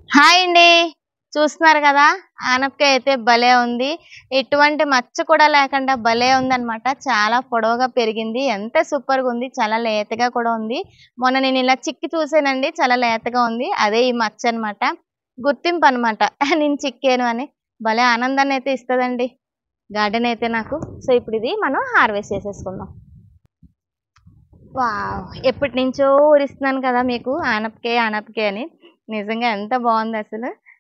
hi అండి చూస్తున్నారు కదా ఆనపకాయ అయితే భలే ఉంది ఎటువంటి మచ్చ కూడా లేకుండా భలే ఉందన్నమాట చాలా పొడవుగా పెరిగింది ఎంత సూపర్ గా ఉంది చాలా లేతగా కూడా ఉంది మొన్న నేను ఇలా చిక్కి చూసానండి చాలా లేతగా ఉంది అదే ఈ మచ్చ అన్నమాట గుర్తింపు అన్నమాట నేను చిక్కాను అని భలే ఆనందాన్ని అయితే ఇస్తుందండి గార్డెన్ అయితే నాకు సో ఇప్పుడు ఇది మనం హార్వెస్ట్ చేసేసుకుందాం వావ్ ఎప్పటి నుంచో ఊరిస్తున్నాను కదా మీకు ఆనపకాయ ఆనపకాయ అని నిజంగా ఎంత బాగుంది అసలు